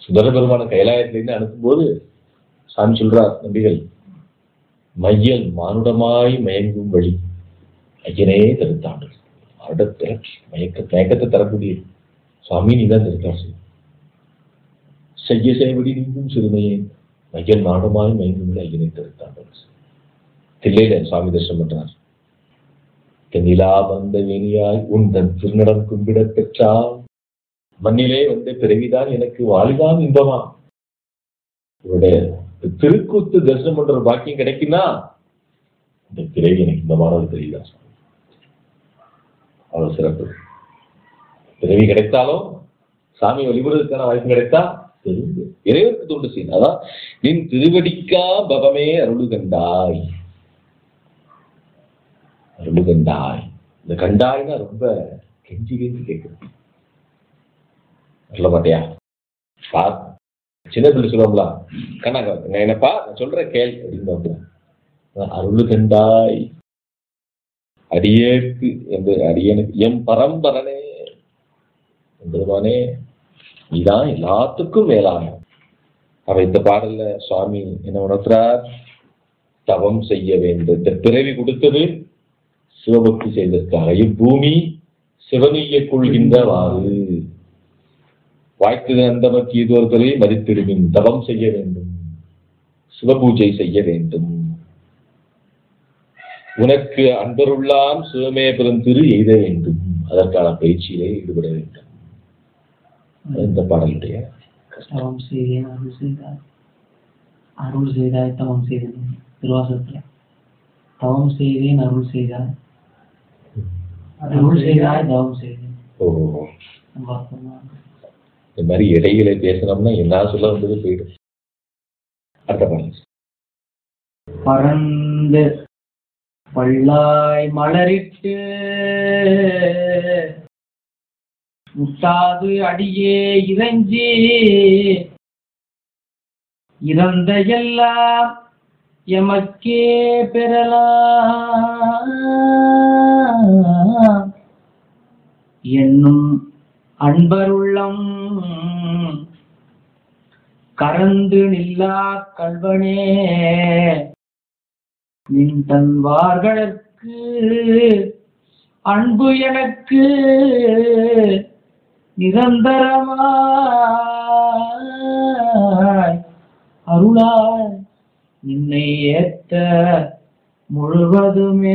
சுந்தர பெருமான கைலாயத்திலிருந்து அனுப்பும்போது சாமி சொல்றார் நம்பிகள் மையல் மானுடமாய் மயங்கும் வழி ஐயனே தடுத்தாண்டு அவருடைய திறக்கி மயக்க மயக்கத்தை தரக்கூடிய சுவாமி நீ தான் திருத்தார் செய்ய செய்வடி நீங்கும் சிறுமையே மையல் மானுடமாய் மயங்கும் வழி ஐயனை தடுத்தாண்டு தில்லையில சுவாமி தரிசனம் பண்றார் தென்னிலா வந்த வேணியாய் உன் தன் திருநடம் கும்பிடப் பெற்றால் மண்ணிலே வந்த பிறவிதான் எனக்கு வாழ்தான் இன்பமா இவருடைய திருக்கூத்து தரிசனம் பண்ற ஒரு பாக்கியம் கிடைக்குன்னா இந்த பிறவி எனக்கு இன்பமானது தெரியல அவ்வளவு சிறப்பு பிறவி கிடைத்தாலும் சாமி வழிபடுறதுக்கான வாய்ப்பு கிடைத்தா தெரிந்து இறைவனுக்கு தொண்டு செய்யணும் அதான் நின் திருவடிக்கா பவமே அருளு கண்டாய் அருளு கண்டாய் இந்த கண்டாய்னா ரொம்ப கெஞ்சி கெஞ்சி கேட்குது சொல்ல மாட்டியா பா சின்ன பிள்ளை சொல்லுவோம்ல கண்ணா நான் என்னப்பா நான் சொல்றேன் கேள் அப்படின்னு அருள் கண்டாய் அடியேற்கு என்று அடியனுக்கு எம் பரம்பரனே என்பதுமானே நீதான் எல்லாத்துக்கும் மேலான அவ இந்த பாடல்ல சுவாமி என்ன உணர்த்துறார் தவம் செய்ய வேண்டும் இந்த பிறவி கொடுத்தது சிவபக்தி செய்ததற்காக இப்பூமி சிவனீய கொள்கின்றவாறு வாய்த்தது அந்தமக்கு இது ஒருவரை மதித்திடுவின் தவம் செய்ய வேண்டும் சிவபூஜை செய்ய வேண்டும் உனக்கு அன்பருள்ளாம் சிவமே பெருந்திரு எய்த வேண்டும் அதற்கான பயிற்சியிலே ஈடுபட வேண்டும் அது இந்த பாடலுடைய தவம் செய்தேன் அருள் செய்தாய் அருள் செய்தாய் தவம் செய்தேன் திருவாசகத்துல தவம் செய்தேன் அருள் செய்தாய் அருள் செய்தாய் தவம் செய்தேன் ஓ நம்ம அர்த்தமா இந்த மாதிரி இடையில பேசணும்னா என்ன சொல்ல வந்தது போயிடும் அடுத்த பாடல் பறந்து பல்லாய் மலரிட்டு முட்டாது அடியே இறைஞ்சி இறந்த எல்லாம் எமக்கே பெறலாம் என்னும் அன்பருள்ளம் கறந்து நில்லா கல்வனே நின் தன்வார்களுக்கு அன்பு எனக்கு நிரந்தரமாய் அருளாய் நின்னை ஏத்த முழுவதுமே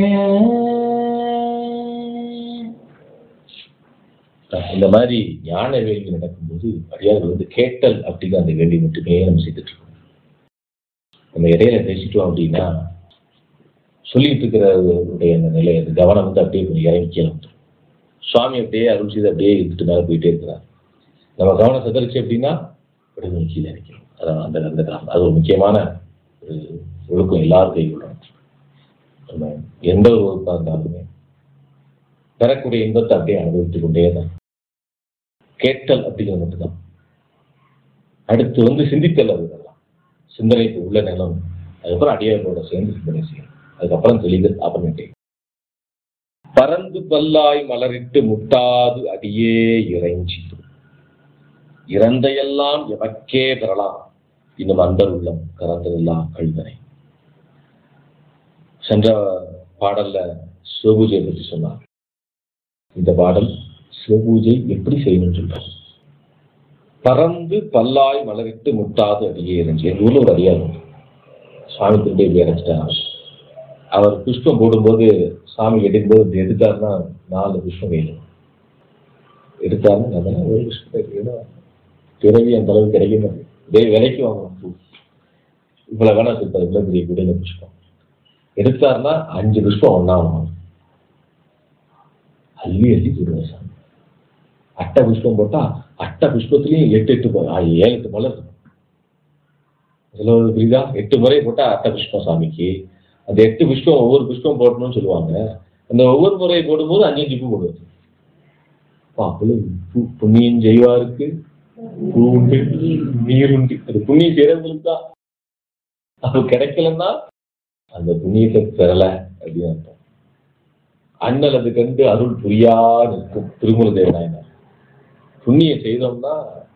இந்த மாதிரி ஞான வேள்வி நடக்கும்போது அடியார்கள் வந்து கேட்டல் அப்படிங்கிற அந்த வேள்வி மட்டுமே நம்ம செய்துட்டு இருக்கோம் நம்ம இடையில பேசிட்டோம் அப்படின்னா சொல்லிட்டு இருக்கிறவருடைய அந்த நிலை அந்த கவனம் வந்து அப்படியே கொஞ்சம் இறங்கி வந்துடும் சுவாமி அப்படியே அருள் செய்து அப்படியே இருந்துட்டு மேலே போயிட்டே இருக்கிறார் நம்ம கவனம் சிதறிச்சு அப்படின்னா அப்படியே கொஞ்சம் கீழே இறக்கிறோம் அதான் அந்த அந்த கிராமம் அது ஒரு முக்கியமான ஒரு ஒழுக்கம் எல்லாரும் கைவிடணும் நம்ம எந்த ஒரு வகுப்பாக இருந்தாலுமே பெறக்கூடிய இன்பத்தை அப்படியே அனுபவித்துக் கொண்டே தான் கேட்டல் அப்படிங்கிறது மட்டும்தான் அடுத்து வந்து சிந்தித்தல் அது இதெல்லாம் சிந்தனைக்கு உள்ள நிலம் அதுக்கப்புறம் அடியாரோட சேர்ந்து சிந்தனை செய்யணும் அதுக்கப்புறம் தெளிதல் அப்புறமேட்டே பறந்து பல்லாய் மலரிட்டு முட்டாது அடியே இறைஞ்சி இறந்தையெல்லாம் எமக்கே பெறலாம் இன்னும் அன்பர் உள்ளம் கறந்ததெல்லாம் கழுதனை சென்ற பாடல்ல சிவபூஜையை பற்றி சொன்னார் இந்த பாடல் சிவபூஜை எப்படி செய்யணும்னு சொல்றாரு பறந்து பல்லாய் மலரிட்டு முட்டாது அடியே இருந்துச்சு எங்க ஊர்ல ஒரு அடியார் உண்டு. சுவாமி திரும்பி இப்படி அடைச்சிட்டாங்க அவர் புஷ்பம் போடும்போது சாமி எடுக்கும்போது இப்படி எடுத்தாருன்னா நாலு புஷ்பம் வேணும் எடுத்தாருன்னா அதெல்லாம் ஒரு புஷ்பம் எடுக்கணும் பிறவி அந்த அளவுக்கு கிடைக்க மாட்டேங்குது இதே விலைக்கு வாங்கணும் பூ இவ்வளவு வேணா சொல்லிட்டாரு இவ்வளவு பெரிய குடையில புஷ்பம் எடுத்தாருன்னா அஞ்சு புஷ்பம் ஒன்னா வாங்கணும் அள்ளி அள்ளி போடுவார் சாமி அட்டை புஷ்பம் போட்டா அட்டை புஷ்பத்துலயும் எட்டு எட்டு போ- ஆ, ஏழு எட்டு மலர் இருக்கும் இதுல ஒரு புரியுதா எட்டு முறை போட்டா அட்டை புஷ்பம் சாமிக்கு அந்த எட்டு புஷ்பம் ஒவ்வொரு புஷ்பம் போடணும்னு சொல்லுவாங்க அந்த ஒவ்வொரு முறை போடும்போது அஞ்சு அஞ்சு பூ போடுவார் அப்பா, அவ்வளவு பூ- புண்ணியம் செய்வாருக்கு பூ உண்டு நீர் உண்டு அது புண்ணியம் செய்யறவங்களுக்கு தான் அது கிடைக்கலன்னா அந்த புண்ணியத்தை பெறல அப்படின்னு அர்த்தம் அண்ணல் அது கண்டு அருள் புரியா நிற்கும் திருமுல தேவநாயனார் புண்ணியம் செய்தோம்னா